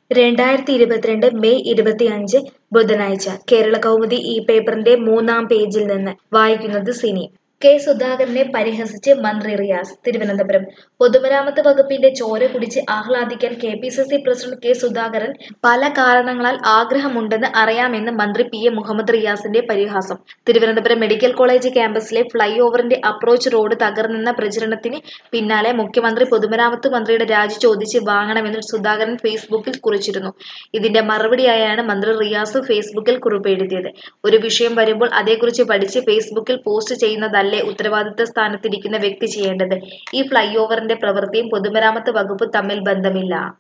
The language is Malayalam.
രണ്ടായിരത്തി ഇരുപത്തിരണ്ട് മെയ് ഇരുപത്തിയഞ്ച് ബുധനാഴ്ച കേരള കൗമുദി ഈ പേപ്പറിന്റെ മൂന്നാം പേജിൽ നിന്ന് വായിക്കുന്നത് സിനി കെ സുധാകരനെ പരിഹസിച്ച് മന്ത്രി റിയാസ് തിരുവനന്തപുരം പൊതുമരാമത്ത് വകുപ്പിന്റെ ചോര കുടിച്ച് ആഹ്ലാദിക്കാൻ K P C C president K Sudhakaran പല കാരണങ്ങളാൽ ആഗ്രഹമുണ്ടെന്ന് അറിയാമെന്ന് മന്ത്രി പി എ മുഹമ്മദ് റിയാസിന്റെ പരിഹാസം തിരുവനന്തപുരം മെഡിക്കൽ കോളേജ് ക്യാമ്പസിലെ ഫ്ളൈ ഓവറിന്റെ അപ്രോച്ച് റോഡ് തകർന്നെന്ന പ്രചരണത്തിന് പിന്നാലെ മുഖ്യമന്ത്രി പൊതുമരാമത്ത് മന്ത്രിയുടെ രാജി ചോദിച്ച് വാങ്ങണമെന്ന് സുധാകരൻ ഫേസ്ബുക്കിൽ കുറിച്ചിരുന്നു ഇതിന്റെ മറുപടിയായാണ് മന്ത്രി റിയാസ് ഫേസ്ബുക്കിൽ കുറിപ്പ് എഴുതിയത് ഒരു വിഷയം വരുമ്പോൾ അതേക്കുറിച്ച് പഠിച്ച് ഫേസ്ബുക്കിൽ പോസ്റ്റ് ചെയ്യുന്നതല്ലേ ഉത്തരവാദിത്ത സ്ഥാനത്തിരിക്കുന്ന വ്യക്തി ചെയ്യേണ്ടത് ഈ ഫ്ളൈ ഓവറിന്റെ പ്രവൃത്തിയും പൊതുമരാമത്ത് വകുപ്പും തമ്മിൽ ബന്ധമില്ല